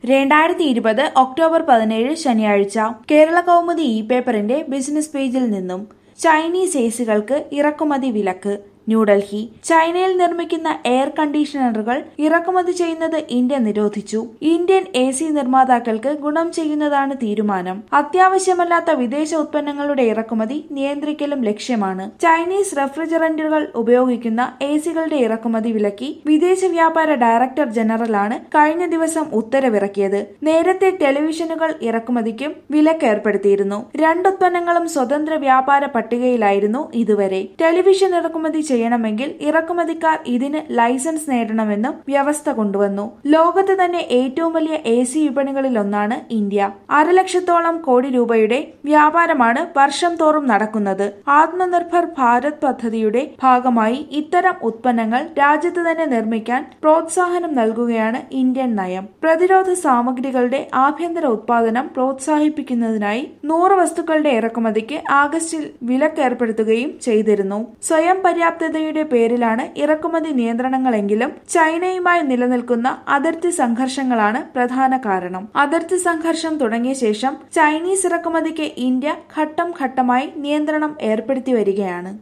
രണ്ടായിരത്തി ഇരുപത് ഒക്ടോബർ പതിനേഴ് ശനിയാഴ്ച കേരള കൗമുദി ഇ പേപ്പറിന്റെ ബിസിനസ് പേജിൽ നിന്നും ചൈനീസ് എസികൾക്ക് ഇറക്കുമതി വിലക്ക് ന്യൂഡൽഹി ചൈനയിൽ നിർമ്മിക്കുന്ന എയർ കണ്ടീഷണറുകൾ ഇറക്കുമതി ചെയ്യുന്നത് ഇന്ത്യ നിരോധിച്ചു ഇന്ത്യൻ എ സി നിർമ്മാതാക്കൾക്ക് ഗുണം ചെയ്യുന്നതാണ് തീരുമാനം അത്യാവശ്യമല്ലാത്ത വിദേശ ഉത്പന്നങ്ങളുടെ ഇറക്കുമതി നിയന്ത്രിക്കലും ലക്ഷ്യമാണ് ചൈനീസ് റെഫ്രിജറന്റുകൾ ഉപയോഗിക്കുന്ന എ സികളുടെ ഇറക്കുമതി വിലക്കി വിദേശ വ്യാപാര ഡയറക്ടർ ജനറലാണ് കഴിഞ്ഞ ദിവസം ഉത്തരവിറക്കിയത് നേരത്തെ ടെലിവിഷനുകൾ ഇറക്കുമതിക്കും വിലക്ക് ഏർപ്പെടുത്തിയിരുന്നു രണ്ടുത്പന്നങ്ങളും സ്വതന്ത്ര വ്യാപാര പട്ടികയിലായിരുന്നു ഇതുവരെ ടെലിവിഷൻ ഇറക്കുമതി ചെയ്യണമെങ്കിൽ ഇറക്കുമതിക്കാർ ഇതിന് ലൈസൻസ് നേടണമെന്നും വ്യവസ്ഥ കൊണ്ടുവന്നു ലോകത്ത് തന്നെ ഏറ്റവും വലിയ എ സി വിപണികളിലൊന്നാണ് ഇന്ത്യ അരലക്ഷത്തോളം കോടി രൂപയുടെ വ്യാപാരമാണ് വർഷം തോറും നടക്കുന്നത് ആത്മനിർഭർ ഭാരത് പദ്ധതിയുടെ ഭാഗമായി ഇത്തരം ഉത്പന്നങ്ങൾ രാജ്യത്ത് തന്നെ നിർമ്മിക്കാൻ പ്രോത്സാഹനം നൽകുകയാണ് ഇന്ത്യൻ നയം പ്രതിരോധ സാമഗ്രികളുടെ ആഭ്യന്തര ഉത്പാദനം പ്രോത്സാഹിപ്പിക്കുന്നതിനായി നൂറ് വസ്തുക്കളുടെ ഇറക്കുമതിക്ക് ആഗസ്റ്റിൽ വിലക്ക് ഏർപ്പെടുത്തുകയും ചെയ്തിരുന്നു സ്വയം പര്യാപ്തതയുടെ പേരിലാണ് ഇറക്കുമതി നിയന്ത്രണങ്ങളെങ്കിലും ചൈനയുമായി നിലനിൽക്കുന്ന അതിർത്തി സംഘർഷങ്ങളാണ് പ്രധാന കാരണം അതിർത്തി സംഘർഷം തുടങ്ങിയ ശേഷം ചൈനീസ് ഇറക്കുമതിക്ക് ഇന്ത്യ ഘട്ടം ഘട്ടമായി നിയന്ത്രണം ഏർപ്പെടുത്തി വരികയാണ്